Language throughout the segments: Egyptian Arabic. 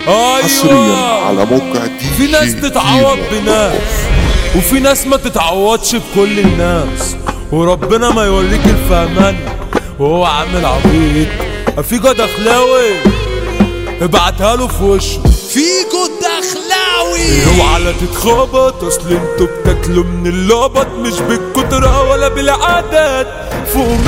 حصريا على موقع دي في ناس جي تتعوض كيمو. بناس وفي ناس ما تتعوضش بكل الناس وربنا ما يوريك الفهمان وهو عامل عبيط في جد اخلاوي ابعتها له في وشه فيكو الدخلاوي اوعى لا تتخبط اصل انتوا بتاكلوا من اللبط مش بالكترة ولا بالعدد فوق من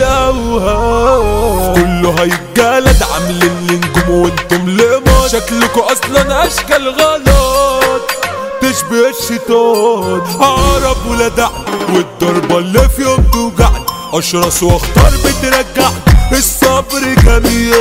الاوهام كله هيتجلد عاملين لي نجوم وانتم لمط شكلكوا اصلا اشكال غلط تشبه الشيطان عرب ولاد عم والضربة اللي في يوم توجعني اشرس واختار بترجعني الصبر جميل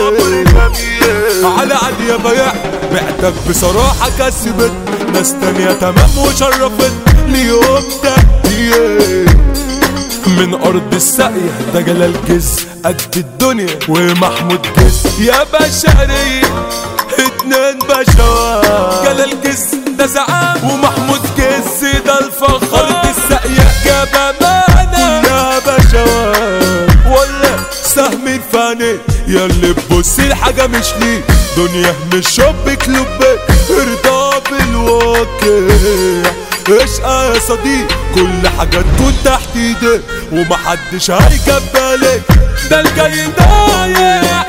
على عادي يا بياع بعتك بصراحة كسبت ناس تانية تمام وشرفت ليوم تهديه من ارض الساقية ده جلال جز قد الدنيا ومحمود جز يا بشرية اتنين بشوات جلال جز ده زعام ومحمود جز ده الفخر ارض الساقية جاب امانة كلها بشوات ولا سهم الفاني ياللي تبص الحاجة مش ليك دنيا مش شبك لبك ارضى بالواقع اشقى يا صديق كل حاجة تكون تحت ايدك ومحدش هيجاب بالك ده الجاي ضايع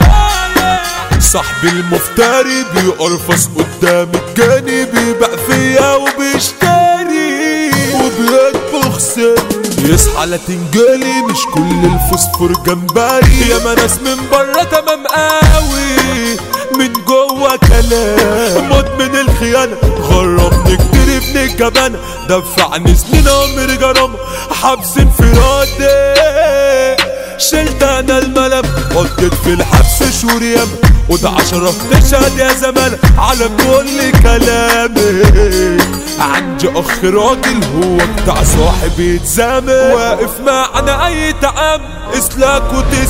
صاحبي المفتري بيقرفص قدام الجاني بيبيع فيا وبيشتري وبيطبخ سن يصحى لا تنجلي مش كل الفوسفور جمبري يا ما ناس من بره تمام قوي من جوه كلام مدمن الخيانة غرمني كتير ابن الجبانة دفعني سنين عمري جرام حبس انفرادي شلت انا الملف قضيت في الحبس شهور ياما وده عشرة تشهد يا زمان على كل كلامي عندي اخ راجل هو بتاع صاحب يتزامن واقف معنا اي تعام اسلك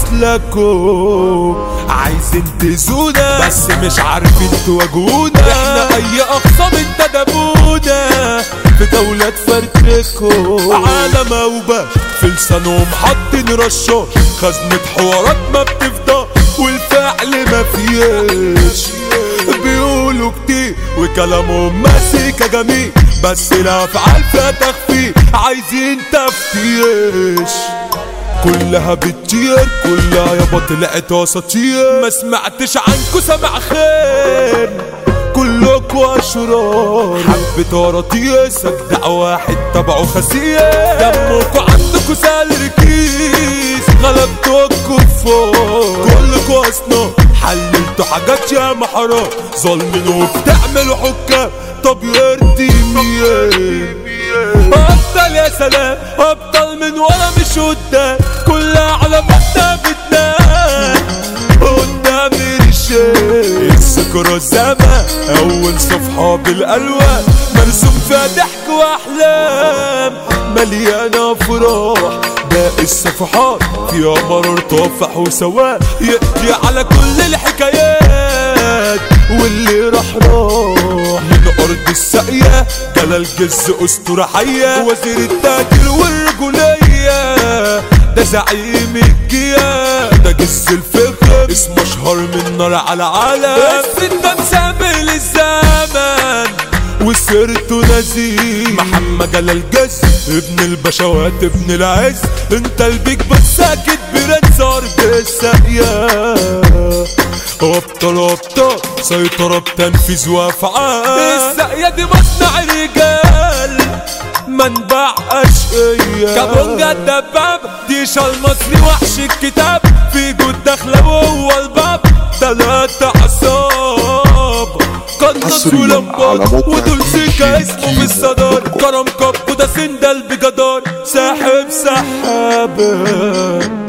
وتسلكوا عايزين تزونا بس مش عارفين تواجهونا احنا اي اخصام انت دبونا في دولة تفرتكوا عالم اوباش في لسانهم حاطين رشاش خزنة حوارات ما بتفضى والفعل ما فيش بيقولوا كتير وكلامهم ماسكة جميل بس الافعال فيها تخفي عايزين تفتيش كلها بتطير كلها يابا طلعت اساطير ما سمعتش عنكو سمع خير كلكوا اشرار حبة ورطيس اجدع واحد تبعه خسير دمكوا عندكوا سال ركيز غلبتوا الكفار كلكوا اصنام حللتوا حاجات يا محرام ظالمين وبتعملوا حكام طب يرضي مين ابطل يا سلام ابطل من ورا مش قدام كلها على بطة بتنام قدام الشيء الذكرى الزمان اول صفحة بالالوان مرسوم فيها ضحك واحلام مليانة افراح باقي الصفحات فيها مرار طافح وسواد يقضي على كل الحكايات واللي راح راح من ارض الساقية جلال جز اسطورة حية وزير التاجر والرجولية ده زعيم الجيا ده جز الفخر اسمه اشهر من نار على علم بس انت مسامل الزمن وسيرته نزيه محمد جلال جز ابن البشوات ابن العز انت البيك بس ساكت برنس ارض الساقية ابطال ابطال سيطرة بتنفيذ وافعال الساقية دي مصنع رجال منبع اشقية كابونجا الدباب ديشا المصري وحش الكتاب في جود داخلة وهو الباب تلاتة عصاب قنص حصرياً على ولمبات موقع ودول دي سيكا جي اسمه في كيمو الصدار دوت كوم. كرم كب وده سندل بجدار ساحب سحابة